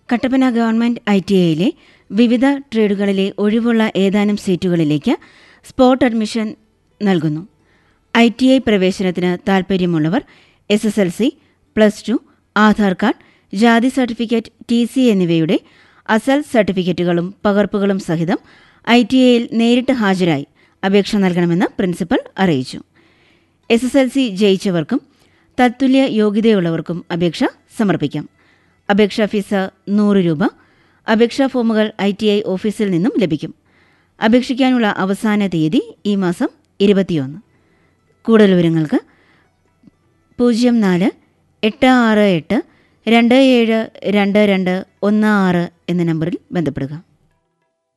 Kattappana government I T ഐയിലെ വിവിധ ട്രേഡുകളിലെ ഒഴിവുള്ള ഏതാനും സീറ്റുകളിലേക്ക് സ്പോട്ട് അഡ്മിഷൻ നൽകുന്നു ഐ ടി ഐ പ്രവേശനത്തിന് താൽപ്പര്യമുള്ളവർ S S L C plus two Aadhaar card ജാതി സർട്ടിഫിക്കറ്റ് ടി സി എന്നിവയുടെ അസൽ സർട്ടിഫിക്കറ്റുകളും പകർപ്പുകളും സഹിതം ഐ ടി ഐയിൽ നേരിട്ട് ഹാജരായി അപേക്ഷ നൽകണമെന്ന് പ്രിൻസിപ്പൽ അറിയിച്ചു എസ് എസ് എൽ സി ജയിച്ചവർക്കും തത്തുല്യ യോഗ്യതയുള്ളവർക്കും അപേക്ഷ സമർപ്പിക്കാം അപേക്ഷാ ഫീസ് നൂറ് രൂപ അപേക്ഷാ ഫോമുകൾ ഐ ടി ഐ ഓഫീസിൽ നിന്നും ലഭിക്കും അപേക്ഷിക്കാനുള്ള അവസാന തീയതി ഈ മാസം ഇരുപത്തിയൊന്ന് കൂടുതൽ വിവരങ്ങൾക്ക് പൂജ്യം നാല് എട്ട് ആറ് എട്ട് രണ്ട് ഏഴ് രണ്ട് രണ്ട് ഒന്ന് ആറ് എന്ന നമ്പറിൽ ബന്ധപ്പെടുക